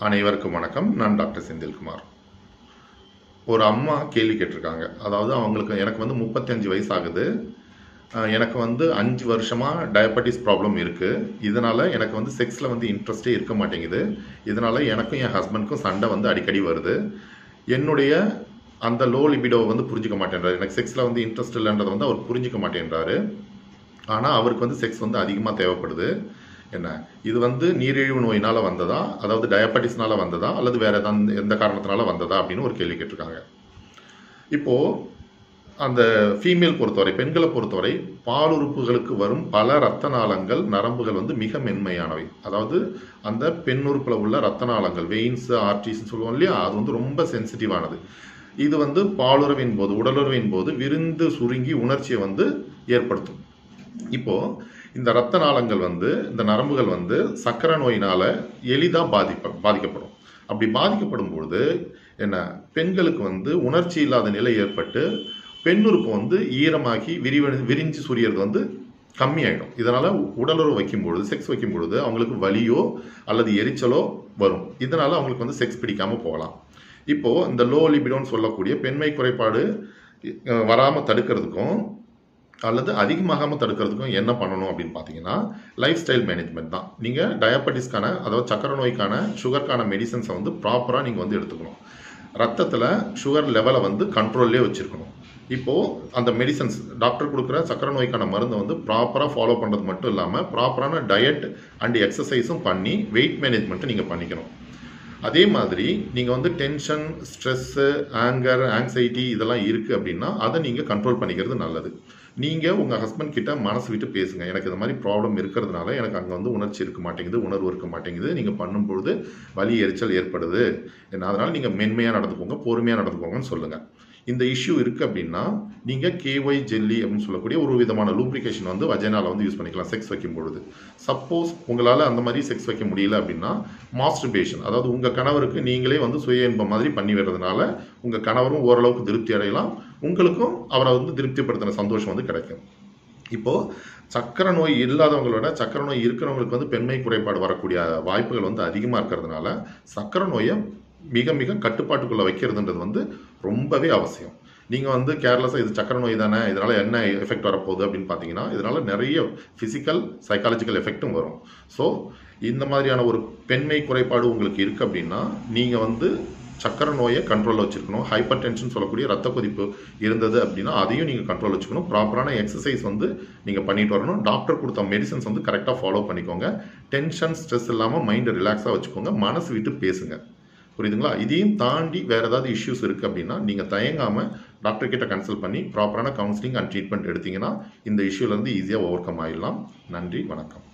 அனைவருக்கும் வணக்கம் நான் டாக்டர் செந்தில்குமார் ஒரு அம்மா கேள்வி கேட்டிருக்காங்க அதாவது அவங்களுக்கு எனக்கு வந்து முப்பத்தஞ்சு வயசு ஆகுது அஹ் எனக்கு வந்து அஞ்சு வருஷமாக டயபெட்டிஸ் ப்ராப்ளம் இருக்குது இதனால் எனக்கு வந்து செக்ஸில் வந்து இன்ட்ரெஸ்டே இருக்க மாட்டேங்குது இதனால் எனக்கும் என் ஹஸ்பண்ட்க்கும் சண்டை வந்து அடிக்கடி வருது என்னுடைய அந்த லோ லிபிடோவை வந்து புரிஞ்சிக்க மாட்டேன்றாரு எனக்கு செக்ஸில் வந்து இன்ட்ரெஸ்ட் இல்லைன்றதை வந்து அவர் புரிஞ்சிக்க மாட்டேன்றாரு ஆனால் அவருக்கு வந்து செக்ஸ் வந்து அதிகமாக தேவைப்படுது என்ன இது வந்து நீரிழிவு நோயினால் வந்ததா அதாவது டயபெட்டிஸ்னால வந்ததா அல்லது வேற ஏதாவது எந்த காரணத்தினால வந்ததா அப்படின்னு ஒரு கேள்வி கேட்டிருக்காங்க இப்போது அந்த ஃபீமேல் பொறுத்தவரை பெண்களை பொறுத்தவரை பாலுறுப்புகளுக்கு வரும் பல ரத்த நாளங்கள் நரம்புகள் வந்து மிக மென்மையானவை அதாவது அந்த பெண் உறுப்பில் உள்ள ரத்த நாளங்கள் வெயின்ஸ் ஆர்டிஸ்ன்னு சொல்லுவோம் இல்லையா அது வந்து ரொம்ப சென்சிட்டிவானது இது வந்து பாலுறவின் போது உடலுறவின் போது விருந்து சுருங்கி உணர்ச்சியை வந்து ஏற்படுத்தும் இப்போ இந்த ரத்த நாளங்கள் வந்து இந்த நரம்புகள் வந்து சக்கரை நோயினால எளிதாக பாதிப்ப பாதிக்கப்படும் அப்படி பாதிக்கப்படும் பொழுது என்ன பெண்களுக்கு வந்து உணர்ச்சி இல்லாத நிலை ஏற்பட்டு பெண்ணுறுப்பு வந்து ஈரமாகி விரிவ விரிஞ்சு சுரியறது வந்து கம்மியாயிடும் இதனால உடலுறவு வைக்கும் பொழுது செக்ஸ் வைக்கும் பொழுது அவங்களுக்கு வலியோ அல்லது எரிச்சலோ வரும் இதனால அவங்களுக்கு வந்து செக்ஸ் பிடிக்காம போகலாம் இப்போ இந்த லோ லிபிடோன்னு சொல்லக்கூடிய பெண்மை குறைபாடு அஹ், வராம தடுக்கிறதுக்கும் அல்லது அதிகமாகாமல் தடுக்கிறதுக்கும் என்ன பண்ணணும் அப்படின்னு பார்த்தீங்கன்னா லைஃப் ஸ்டைல் மேனேஜ்மெண்ட் தான் நீங்கள் டயபெட்டிஸ்க்கான அதாவது சக்கரை நோய்க்கான சுகருக்கான மெடிசன்ஸை வந்து ப்ராப்பராக நீங்கள் வந்து எடுத்துக்கணும் ரத்தத்தில் சுகர் லெவலை வந்து கண்ட்ரோல்லே வச்சுருக்கணும் இப்போது அந்த மெடிசன்ஸ் டாக்டர் கொடுக்குற சக்கரை நோய்க்கான மருந்தை வந்து ப்ராப்பராக ஃபாலோ பண்ணுறது மட்டும் இல்லாமல் ப்ராப்பரான டயட் அண்ட் எக்ஸசைஸும் பண்ணி வெயிட் மேனேஜ்மெண்ட்டை நீங்கள் பண்ணிக்கணும் அதே மாதிரி நீங்கள் வந்து டென்ஷன் ஸ்ட்ரெஸ்ஸு ஆங்கர் ஆங்ஸைட்டி இதெல்லாம் இருக்குது அப்படின்னா அதை நீங்கள் கண்ட்ரோல் பண்ணிக்கிறது நல்லது நீங்கள் உங்கள் ஹஸ்பண்ட் கிட்ட மனசு விட்டு பேசுங்க எனக்கு இந்த மாதிரி ப்ராப்ளம் இருக்கிறதுனால எனக்கு அங்கே வந்து உணர்ச்சி இருக்க மாட்டேங்குது உணர்வு இருக்க மாட்டேங்குது நீங்கள் பண்ணும்பொழுது வலி எரிச்சல் ஏற்படுது என்ன அதனால் நீங்கள் மென்மையாக நடந்துக்கோங்க பொறுமையாக நடந்துக்கோங்கன்னு சொல்லுங்கள் இந்த இஷ்யூ இருக்குது அப்படின்னா நீங்கள் கேஒய் ஜெல்லி அப்படின்னு சொல்லக்கூடிய ஒரு விதமான லூப்ரிகேஷன் வந்து வஜைனால வந்து யூஸ் பண்ணிக்கலாம் செக்ஸ் வைக்கும் பொழுது சப்போஸ் உங்களால் அந்த மாதிரி செக்ஸ் வைக்க முடியல அப்படின்னா மாஸ்டர்பேஷன் அதாவது உங்கள் கணவருக்கு நீங்களே வந்து சுய இன்பம் மாதிரி பண்ணி வர்றதுனால உங்கள் கணவரும் ஓரளவுக்கு திருப்தி அடையலாம் உங்களுக்கும் அவரை வந்து திருப்திப்படுத்தின சந்தோஷம் வந்து கிடைக்கும் இப்போது சக்கரை நோய் இல்லாதவங்களோட சக்கரை நோய் இருக்கிறவங்களுக்கு வந்து பெண்மை குறைபாடு வரக்கூடிய வாய்ப்புகள் வந்து அதிகமாக இருக்கிறதுனால சக்கரை நோயை மிக மிக கட்டுப்பாட்டுக்குள்ளே வைக்கிறதுன்றது வந்து ரொம்பவே அவசியம் நீங்கள் வந்து கேர்லெஸ்ஸாக இது சக்கரை நோய் தானே இதனால் என்ன எஃபெக்ட் வரப்போகுது அப்படின்னு பார்த்தீங்கன்னா இதனால் நிறைய ஃபிசிக்கல் சைக்காலஜிக்கல் எஃபெக்ட்டும் வரும் ஸோ இந்த மாதிரியான ஒரு பெண்மை குறைபாடு உங்களுக்கு இருக்குது அப்படின்னா நீங்கள் வந்து சக்கரை நோயை கண்ட்ரோலில் வச்சுருக்கணும் ஹைப்பர் டென்ஷன் சொல்லக்கூடிய ரத்த கொதிப்பு இருந்தது அப்படின்னா அதையும் நீங்கள் கண்ட்ரோல் வச்சுக்கணும் ப்ராப்பரான எக்ஸசைஸ் வந்து நீங்கள் பண்ணிட்டு வரணும் டாக்டர் கொடுத்த மெடிசன்ஸ் வந்து கரெக்டாக ஃபாலோ பண்ணிக்கோங்க டென்ஷன் ஸ்ட்ரெஸ் இல்லாமல் மைண்டை ரிலாக்ஸாக வச்சுக்கோங்க மனசு விட்டு பேசுங்க புரியுதுங்களா இதையும் தாண்டி வேறு ஏதாவது இஷ்யூஸ் இருக்குது அப்படின்னா நீங்கள் தயங்காமல் டாக்டர் கிட்ட கன்சல்ட் பண்ணி ப்ராப்பரான கவுன்சிலிங் அண்ட் ட்ரீட்மெண்ட் எடுத்தீங்கன்னா இந்த இஷ்யூலேருந்து ஈஸியாக ஓவர் கம் ஆகிடலாம் நன்றி வணக்கம்